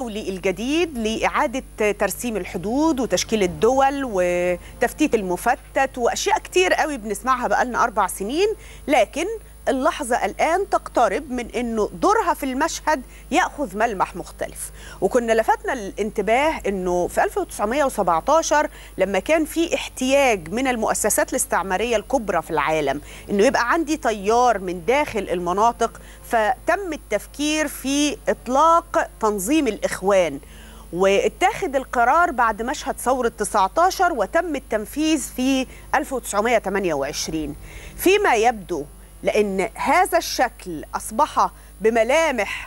الدولي الجديد لإعادة ترسيم الحدود وتشكيل الدول وتفتيت المفتت وأشياء كتير قوي بنسمعها بقالنا أربع سنين لكن اللحظة الآن تقترب من أنه دورها في المشهد يأخذ ملمح مختلف وكنا لفتنا الانتباه أنه في 1917 لما كان في احتياج من المؤسسات الاستعمارية الكبرى في العالم أنه يبقى عندي طيار من داخل المناطق فتم التفكير في إطلاق تنظيم الإخوان واتخذ القرار بعد مشهد ثورة 19 وتم التنفيذ في 1928 فيما يبدو لأن هذا الشكل أصبح بملامح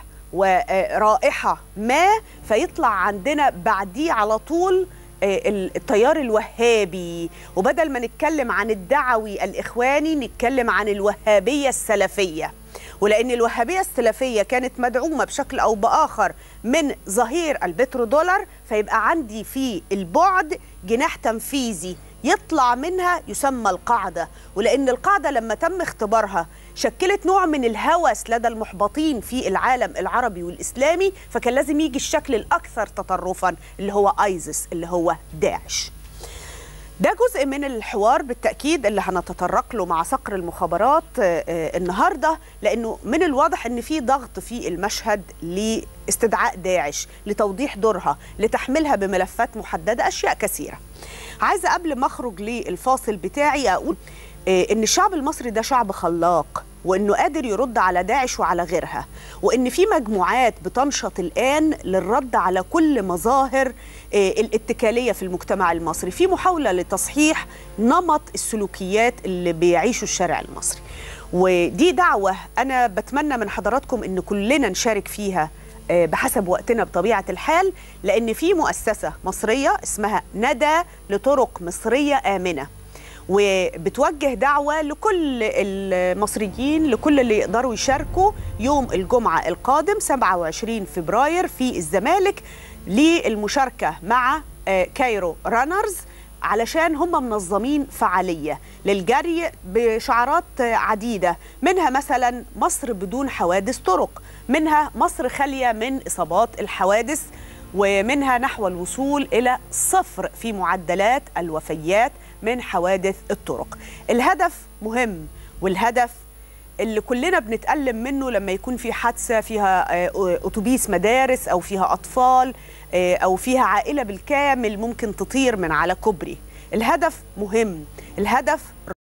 ورائحة ما فيطلع عندنا بعديه على طول التيار الوهابي وبدل ما نتكلم عن الدعوي الإخواني نتكلم عن الوهابية السلفية ولأن الوهابية السلفية كانت مدعومة بشكل أو بآخر من ظهير البترودولار فيبقى عندي في البعد جناح تنفيذي يطلع منها يسمى القاعدة ولأن القاعدة لما تم اختبارها شكلت نوع من الهوس لدى المحبطين في العالم العربي والإسلامي فكان لازم يجي الشكل الأكثر تطرفا اللي هو آيزس اللي هو داعش ده جزء من الحوار بالتأكيد اللي هنتطرق له مع صقر المخابرات النهاردة لأنه من الواضح أن في ضغط في المشهد لاستدعاء داعش لتوضيح دورها لتحملها بملفات محددة أشياء كثيرة عايزة قبل ما أخرج للفاصل بتاعي أقول ان الشعب المصري ده شعب خلاق وانه قادر يرد على داعش وعلى غيرها وان في مجموعات بتنشط الان للرد على كل مظاهر الاتكاليه في المجتمع المصري في محاوله لتصحيح نمط السلوكيات اللي بيعيشه الشارع المصري ودي دعوه انا بتمنى من حضراتكم ان كلنا نشارك فيها بحسب وقتنا بطبيعه الحال لان في مؤسسه مصريه اسمها ندى لطرق مصريه امنه وبتوجه دعوة لكل المصريين لكل اللي يقدروا يشاركوا يوم الجمعة القادم 27 فبراير في الزمالك للمشاركة مع كايرو رانرز علشان هم منظمين فعالية للجري بشعارات عديدة منها مثلا مصر بدون حوادث طرق منها مصر خالية من إصابات الحوادث ومنها نحو الوصول إلى صفر في معدلات الوفيات من حوادث الطرق الهدف مهم والهدف اللي كلنا بنتألم منه لما يكون في حادثة فيها أتوبيس مدارس أو فيها أطفال أو فيها عائلة بالكامل ممكن تطير من على كوبري الهدف مهم الهدف